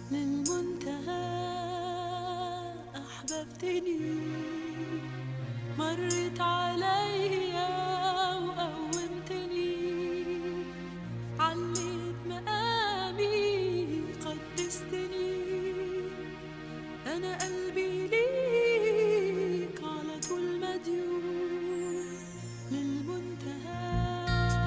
للمنتهى أحببتني مرت عليا وقومتني عليت مقامي قدستني أنا قلبي ليك على طول مديون للمنتهى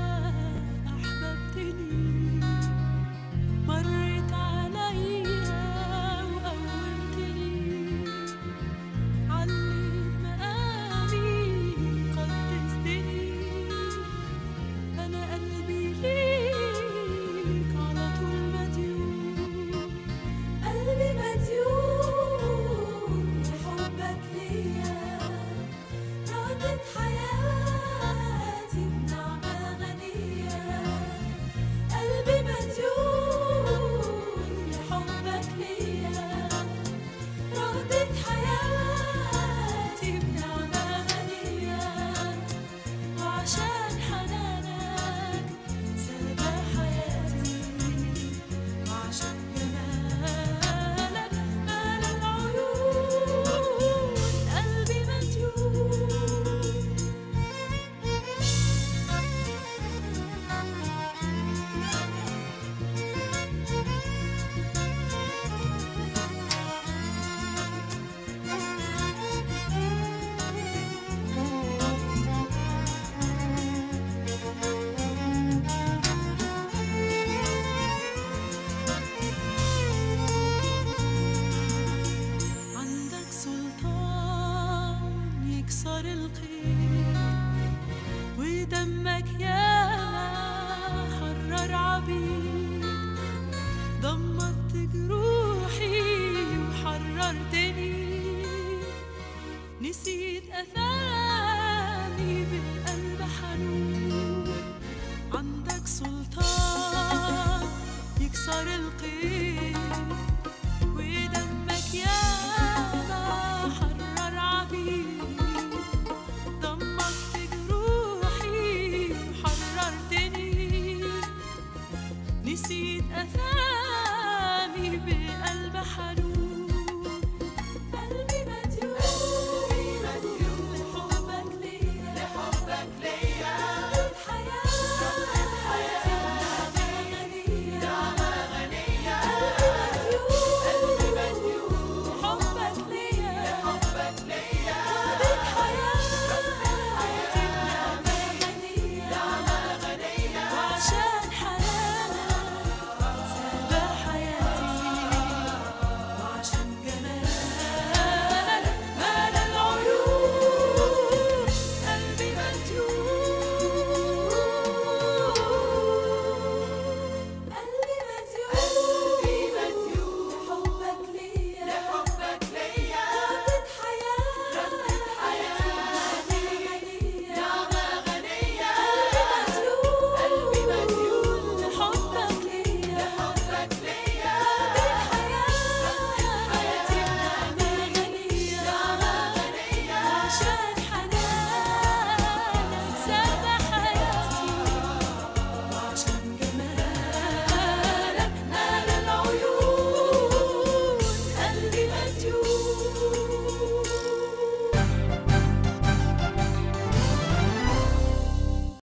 أحببتني مرت عليا وقومتني عليت مقامي قدستني أنا قلبي ليك على طول مديون قلبي مديون لحبك ليا ردت حياتي بنعمة غنية قلبي مديون لحبك ليا ردت حياتي بنعمة غنية وعشان حنانك سابع حياتي وعشان جمالك مال العيون قلبي مديون عندك سلطان يكسر القيد